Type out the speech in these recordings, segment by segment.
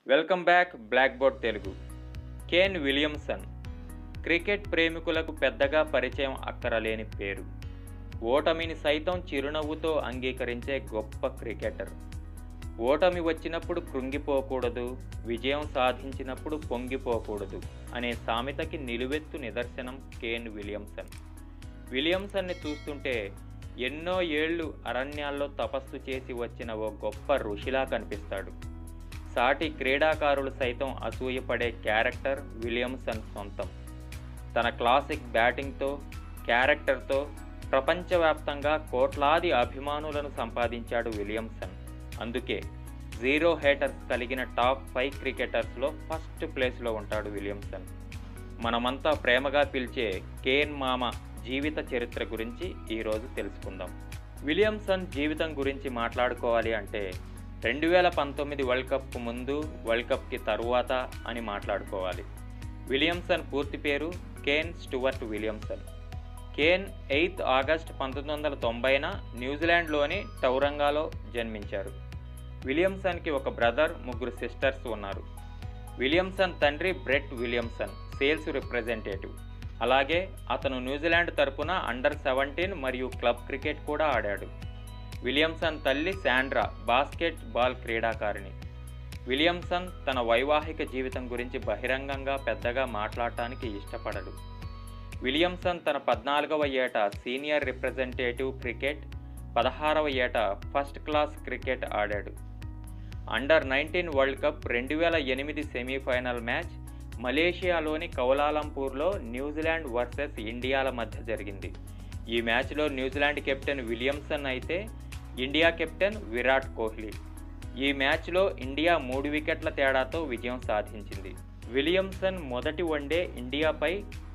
welcome back black board Telugu Kane Williamson cricket ప్రేమికులకు పెద్దగా పరిచయం అక్కరలేని పేరు ఓటమిని సైతం చిరునవ్వుతో అంగీకరించే గొప్ప క్రికెటర్ ఓటమి వచ్చినప్పుడు కృంగిపోకూడదు విజయం సాధించినప్పుడు పొంగిపోకూడదు అనే సామెతకి నిలువెత్తు నిదర్శనం కేన్ విలియమ్సన్ విలియమ్సన్ని చూస్తుంటే ఎన్నో ఏళ్ళు అరణ్యాల్లో తపస్సు చేసి వచ్చిన ఓ గొప్ప ఋషిలా కనిపిస్తాడు సాటి క్రీడాకారులు సైతం అసూయపడే క్యారెక్టర్ విలియమ్సన్ సొంతం తన క్లాసిక్ బ్యాటింగ్తో క్యారెక్టర్తో ప్రపంచవ్యాప్తంగా కోట్లాది అభిమానులను సంపాదించాడు విలియమ్సన్ అందుకే జీరో హేటర్స్ కలిగిన టాప్ ఫైవ్ క్రికెటర్స్లో ఫస్ట్ ప్లేస్లో ఉంటాడు విలియమ్సన్ మనమంతా ప్రేమగా పిలిచే కేన్ మామ జీవిత చరిత్ర గురించి ఈరోజు తెలుసుకుందాం విలియమ్సన్ జీవితం గురించి మాట్లాడుకోవాలి అంటే రెండు వేల పంతొమ్మిది వరల్డ్ కప్కు ముందు వరల్డ్ కప్కి తరువాత అని మాట్లాడుకోవాలి విలియమ్సన్ పూర్తి పేరు Kane Stuart Williamson Kane eighth August పంతొమ్మిది వందల తొంభైన న్యూజిలాండ్లోని టౌరంగాలో జన్మించారు విలియమ్సన్కి ఒక బ్రదర్ ముగ్గురు సిస్టర్స్ ఉన్నారు విలియమ్సన్ తండ్రి బ్రెట్ విలియమ్సన్ సేల్స్ రిప్రజెంటేటివ్ అలాగే అతను న్యూజిలాండ్ తరపున అండర్ సెవెంటీన్ మరియు క్లబ్ క్రికెట్ కూడా ఆడాడు విలియమ్సన్ తల్లి శాండ్రా బాస్కెట్ బాల్ క్రీడాకారిణి విలియమ్సన్ తన వైవాహిక జీవితం గురించి బహిరంగంగా పెద్దగా మాట్లాడటానికి ఇష్టపడడు విలియమ్సన్ తన పద్నాలుగవ ఏట సీనియర్ రిప్రజెంటేటివ్ క్రికెట్ పదహారవ ఏట ఫస్ట్ క్లాస్ క్రికెట్ ఆడాడు అండర్ నైన్టీన్ వరల్డ్ కప్ రెండు వేల ఎనిమిది సెమీఫైనల్ మ్యాచ్ మలేషియాలోని కౌలాలంపూర్లో న్యూజిలాండ్ వర్సెస్ ఇండియాల మధ్య జరిగింది ఈ మ్యాచ్లో న్యూజిలాండ్ కెప్టెన్ విలియమ్సన్ అయితే ఇండియా కెప్టెన్ విరాట్ కోహ్లీ ఈ మ్యాచ్లో ఇండియా మూడు వికెట్ల తేడాతో విజయం సాధించింది విలియమ్సన్ మొదటి వన్డే ఇండియాపై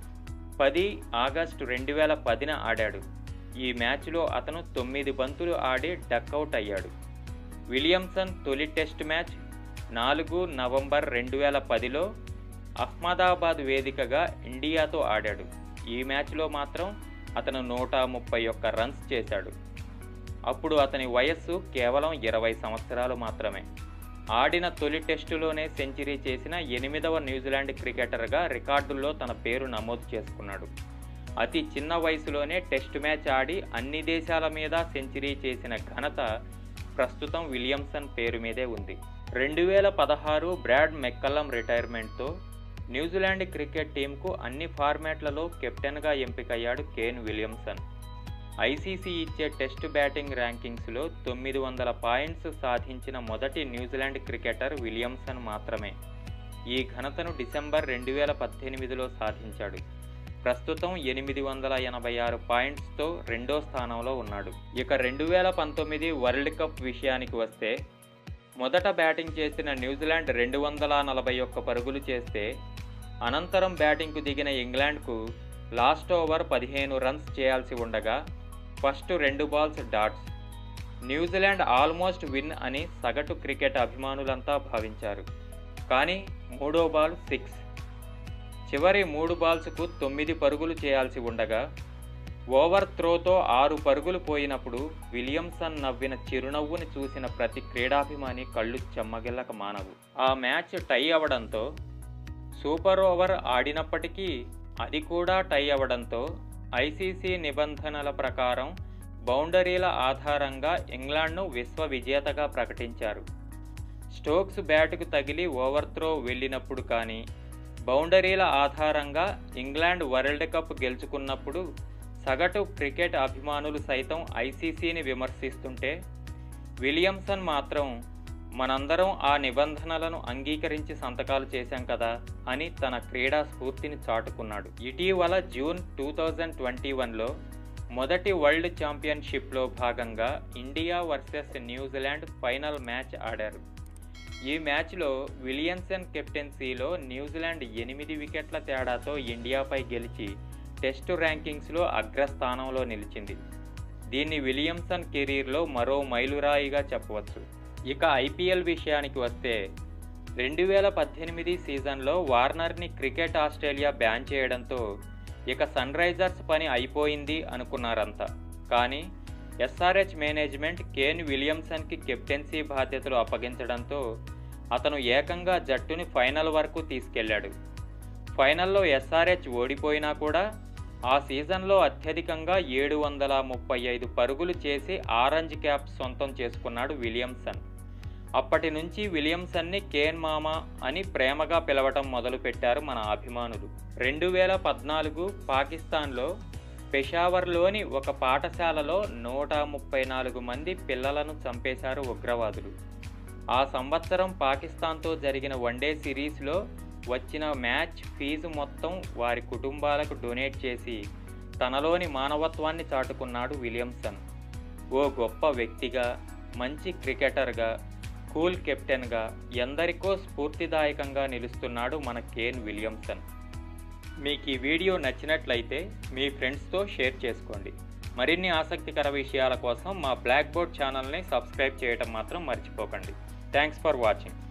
పది ఆగస్టు రెండు వేల పదిన ఆడాడు ఈ మ్యాచ్లో అతను తొమ్మిది బంతులు ఆడి డక్అవుట్ అయ్యాడు విలియమ్సన్ తొలి టెస్ట్ మ్యాచ్ నాలుగు నవంబర్ రెండు వేల పదిలో అహ్మదాబాద్ వేదికగా ఇండియాతో ఆడాడు ఈ మ్యాచ్లో మాత్రం అతను నూట ముప్పై ఒక్క రన్స్ చేశాడు అప్పుడు అతని వయస్సు కేవలం ఇరవై సంవత్సరాలు మాత్రమే ఆడిన తొలి టెస్టులోనే సెంచరీ చేసిన ఎనిమిదవ న్యూజిలాండ్ క్రికెటర్గా రికార్డుల్లో తన పేరు నమోదు చేసుకున్నాడు అతి చిన్న వయసులోనే టెస్ట్ మ్యాచ్ ఆడి అన్ని దేశాల మీద సెంచరీ చేసిన ఘనత ప్రస్తుతం విలియమ్సన్ పేరు మీదే ఉంది రెండు వేల పదహారు బ్రాడ్ మెక్కల్లం రిటైర్మెంట్తో న్యూజిలాండ్ క్రికెట్ టీంకు అన్ని ఫార్మాట్లలో కెప్టెన్గా ఎంపికయ్యాడు కేన్ విలియమ్సన్ ఐసీసీ ఇచ్చే టెస్ట్ బ్యాటింగ్ ర్యాంకింగ్స్లో తొమ్మిది వందల పాయింట్స్ సాధించిన మొదటి న్యూజిలాండ్ క్రికెటర్ విలియమ్సన్ మాత్రమే ఈ ఘనతను డిసెంబర్ రెండు వేల పద్దెనిమిదిలో సాధించాడు ప్రస్తుతం ఎనిమిది వందల ఎనభై ఆరు పాయింట్స్తో రెండో స్థానంలో ఉన్నాడు ఇక రెండు వేల పంతొమ్మిది వరల్డ్ కప్ విషయానికి వస్తే మొదట బ్యాటింగ్ చేసిన న్యూజిలాండ్ రెండు వందల నలభై ఒక్క పరుగులు చేస్తే అనంతరం బ్యాటింగ్కు దిగిన ఇంగ్లాండ్కు లాస్ట్ ఓవర్ పదిహేను రన్స్ చేయాల్సి ఉండగా ఫస్ట్ రెండు balls dots New Zealand almost win అని సగటు క్రికెట్ అభిమానులంతా భావించారు కానీ మూడో బాల్ సిక్స్ చివరి మూడు బాల్స్కు తొమ్మిది పరుగులు చేయాల్సి ఉండగా ఓవర్ త్రోతో ఆరు పరుగులు పోయినప్పుడు విలియమ్సన్ నవ్విన చిరునవ్వుని చూసిన ప్రతి క్రీడాభిమాని కళ్ళు చెమ్మగిల్లక మానవు ఆ మ్యాచ్ టై అవడంతో సూపర్ ఓవర్ ఆడినప్పటికీ అది కూడా టై అవ్వడంతో ఐసీసీ నిబంధనల ప్రకారం బౌండరీల ఆధారంగా ఇంగ్లాండ్ను విశ్వ విజేతగా ప్రకటించారు స్టోక్స్ బ్యాటుకు తగిలి ఓవర్ త్రో వెళ్ళినప్పుడు కానీ బౌండరీల ఆధారంగా ఇంగ్లాండ్ వరల్డ్ కప్ గెలుచుకున్నప్పుడు సగటు క్రికెట్ అభిమానులు సైతం ఐసీసీని విమర్శిస్తుంటే విలియమ్సన్ మాత్రం మనందరం ఆ నిబంధనలను అంగీకరించి సంతకాలు చేశాం కదా అని తన క్రీడా స్ఫూర్తిని చాటుకున్నాడు ఇటీవల జూన్ టూ థౌజండ్ ట్వంటీ వన్లో మొదటి వరల్డ్ ఛాంపియన్షిప్లో భాగంగా India versus New Zealand final match ఆడారు ఈ మ్యాచ్లో విలియమ్సన్ కెప్టెన్సీలో న్యూజిలాండ్ ఎనిమిది వికెట్ల తేడాతో ఇండియాపై గెలిచి టెస్టు ర్యాంకింగ్స్లో అగ్రస్థానంలో నిలిచింది దీన్ని విలియమ్సన్ కెరీర్లో మరో మైలురాయిగా చెప్పవచ్చు ఇక ఐపీఎల్ విషయానికి వస్తే రెండు వేల పద్దెనిమిది సీజన్లో వార్నర్ని క్రికెట్ ఆస్ట్రేలియా బ్యాన్ చేయడంతో ఇక సన్ రైజర్స్ పని అయిపోయింది అనుకున్నారంతా కానీ ఎస్ఆర్హెచ్ మేనేజ్మెంట్ కేన్ విలియమ్సన్కి కెప్టెన్సీ బాధ్యతలు అప్పగించడంతో అతను ఏకంగా జట్టుని ఫైనల్ వరకు తీసుకెళ్లాడు ఫైనల్లో ఎస్ఆర్హెచ్ ఓడిపోయినా కూడా ఆ సీజన్లో అత్యధికంగా ఏడు వందల ముప్పై ఐదు పరుగులు చేసి ఆరెంజ్ క్యాప్ సొంతం చేసుకున్నాడు విలియమ్సన్ అప్పటి నుంచి విలియమ్సన్ని కేన్ మామా అని ప్రేమగా పిలవటం మొదలుపెట్టారు మన అభిమానులు రెండు వేల పద్నాలుగు పాకిస్తాన్లో పెషావర్లోని ఒక పాఠశాలలో నూట ముప్పై నాలుగు మంది పిల్లలను చంపేశారు ఉగ్రవాదులు ఆ సంవత్సరం పాకిస్తాన్తో జరిగిన వన్డే సిరీస్లో వచ్చిన మ్యాచ్ ఫీజు మొత్తం వారి కుటుంబాలకు డొనేట్ చేసి తనలోని మానవత్వాన్ని చాటుకున్నాడు విలియమ్సన్ ఓ గొప్ప వ్యక్తిగా మంచి క్రికెటర్గా కూల్ కెప్టెన్గా ఎందరికో స్ఫూర్తిదాయకంగా నిలుస్తున్నాడు మన కేన్ విలియమ్సన్ మీకు ఈ వీడియో నచ్చినట్లయితే మీ ఫ్రెండ్స్తో షేర్ చేసుకోండి మరిన్ని ఆసక్తికర విషయాల కోసం మా బ్లాక్ బోర్డ్ ఛానల్ని సబ్స్క్రైబ్ చేయడం మాత్రం మర్చిపోకండి థ్యాంక్స్ ఫర్ వాచింగ్